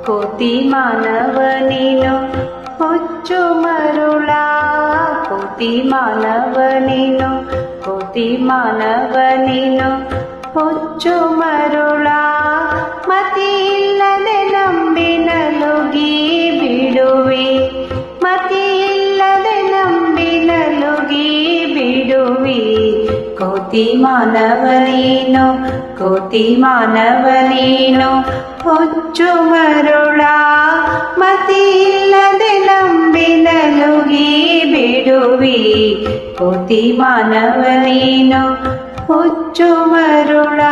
ಕೋತಿ ಮಾನವ ನೀನು ಹುಚ್ಚು ಮರುಳ ಕೋತಿ ಮಾನವ ನೀನು ಕೋತಿ ಮಾನವ ನೀನು ಹುಚ್ಚು ಮರುಳ ಮತಿ ಇಲ್ಲದೆ ನಂಬಿನಲುಗಿ ಬಿಡುವಿ ಮತಿ ಇಲ್ಲದೆ ನಂಬಿನಲುಗಿ ಬಿಡುವಿ ಕೋತಿ ಮಾನವ ನೀನು ಕೋತಿ ಮಾನವ ನೀನು ಹುಚ್ಚು ಮರುಳ ಮತಿ ಇಲ್ಲದೆ ನಂಬಿನಲುಗಿ ಬಿಡುವಿ ಕೋತಿ ಮಾನವ ನೀನು ಹುಚ್ಚು ಮರುಳ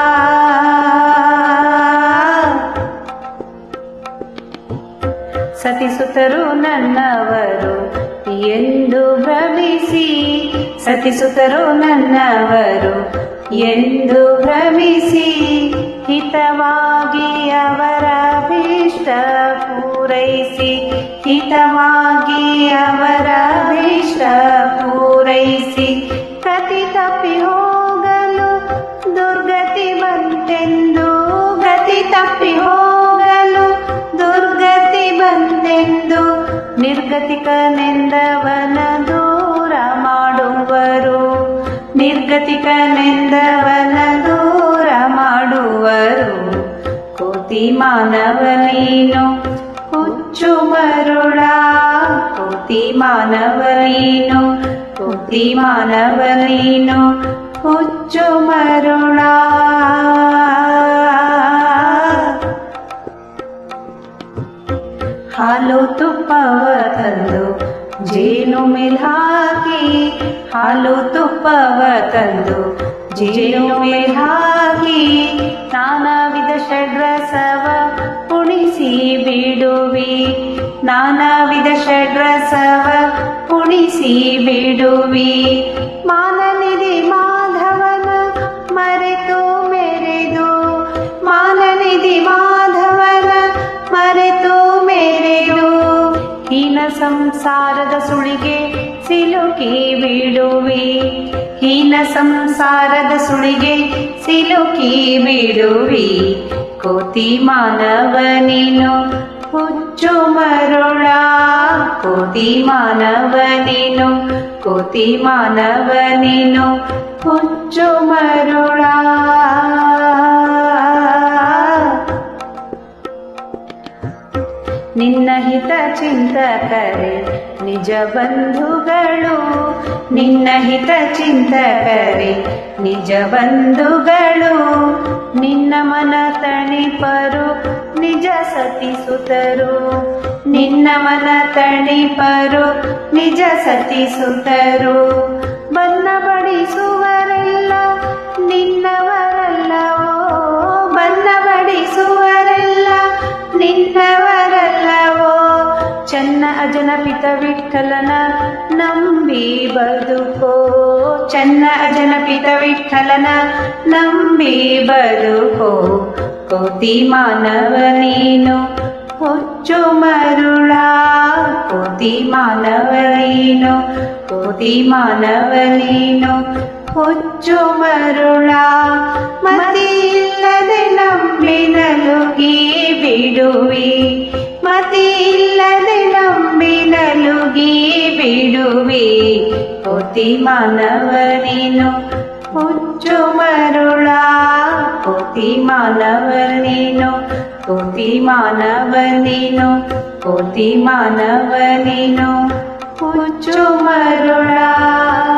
ಸತಿಸುತ್ತರು ನನ್ನವರು ಎಂದು ಭ್ರಮಿಸಿ ಸತಿಸುತ್ತರು ನನ್ನವರು ಎಂದು ಭ್ರಮಿಸಿ ಹಿತವಾಗಿ ಅವರ ಭೀಷ್ಟ ಪೂರೈಸಿ ಹಿತವಾಗಿ ಅವರ ಭೀಷ್ಟ ಪೂರೈಸಿ ಪ್ರತಿ ತಪ್ಪಿ ಹೋಗಲು ದುರ್ಗತಿ ಬಂತೆಂದು ಗತಿ ತಪ್ಪಿ ಹೋಗಲು ದುರ್ಗತಿ ಬಂತೆಂದು ನಿರ್ಗತಿಕನೆಂದವನ ದೂರ ಮಾಡುವರು ನಿರ್ಗತಿಕನೆಂದವನ ದೂರ ಮಾಡುವರು ಕೋತಿ ಮಾನವ ನೀನು ಹುಚ್ಚು ಮರುಳ ಕೋತಿ ಮಾನವ ನೀನು ಕೋತಿ ಮಾನವ ನೀನು ಹುಚ್ಚು ಮರುಳ ಹಾಲು ತುಪ್ಪವ ತಂದು ಜೇನು ಮೇಲ್ ಹಾಕಿ ಹಾಲು ತುಪ್ಪವ ತಂದು ಜೇನು ಮೇಲ್ ಹಾಕಿ ನಾನಾ ವಿಧ ಷಡ್ರಸವ ಉಣಿಸಿ ಬಿಡುವಿ ನಾನಾ ವಿಧ ಷಡ್ರಸವ ಉಣಿಸಿ ಬಿಡುವಿ ಮಾನನಿಧಿ ಮಾಧವನ ಮರೆತು ಮೆರೆದು ಮಾನನಿಧಿ ಮಾಧವನ ಮರೆತು ಮೇರೆದು ಹೀನ ಸಂಸಾರದ ಸುಳಿಗೆ ಸಿಲುಕಿ ಬಿಡುವಿ ಹೀನ ಸಂಸಾರದ ಸುಳಿಗೆ ಸಿಲುಕಿ ಬಿಡುವಿ ಕೋತಿ ಮಾನವ ನೀನು ಹುಚ್ಚು ಮರುಳ ಕೋತಿ ಮಾನವ ನೀನು ಕೋತಿ ಮಾನವ ನೀನು ಹುಚ್ಚು ಮರುಳ ನಿನ್ನ ಹಿತ ಚಿಂತಕರೆ ನಿಜ ಬಂಧುಗಳು ನಿನ್ನ ಹಿತ ಚಿಂತಕರೆ ನಿಜ ಬಂಧುಗಳು ನಿನ್ನ ಮನ ತಣಿಪರು ನಿಜ ಸತಿಸುತ್ತರು ನಿನ್ನ ಮನ ತಣಿಪರು ನಿಜ ಸತಿಸುತ್ತರು ಬನ್ನ ಬಡಿಸುವರೆಲ್ಲ ನಿನ್ನವರಲ್ಲವೋ ಬನ್ನ ಬಡಿಸುವರೆಲ್ಲ ನಿನ್ನವರಲ್ಲವೋ ಚನ್ನ ಅಜನ ಪಿತ ವಿಠಲನ ನಂಬಿ ಬದುಕೋ ಚನ್ನ ಅಜನ ಪಿತ ವಿಠಲನ ನಂಬಿ ಬದುಕೋ ಕೋತಿ ಮಾನವ ನೀನು ಹುಚ್ಚು ಮರುಳ ಕೋತಿ ಮಾನವ ನೀನು ಕೋತಿ ಮಾನವ ನೀನು ಹುಚ್ಚು ಮರುಳ ಮತಿ ಇಲ್ಲದೆ ನಂಬಿನಲುಗಿ ಬಿಡುವಿ ಮತಿ ಇಲ್ಲದೆ ನಂಬಿನಲುಗಿ ಬಿಡುವಿ ಕೋತಿ ಮಾನವ ನೀನು ಹುಚ್ಚು ಮರುಳ ಕೋತಿ ಮಾನವ ನೀನು ಕೋತಿ ಮಾನವ ನೀನು ಕೋತಿ ಮಾನವ ನೀನು ಹುಚ್ಚು ಮರುಳ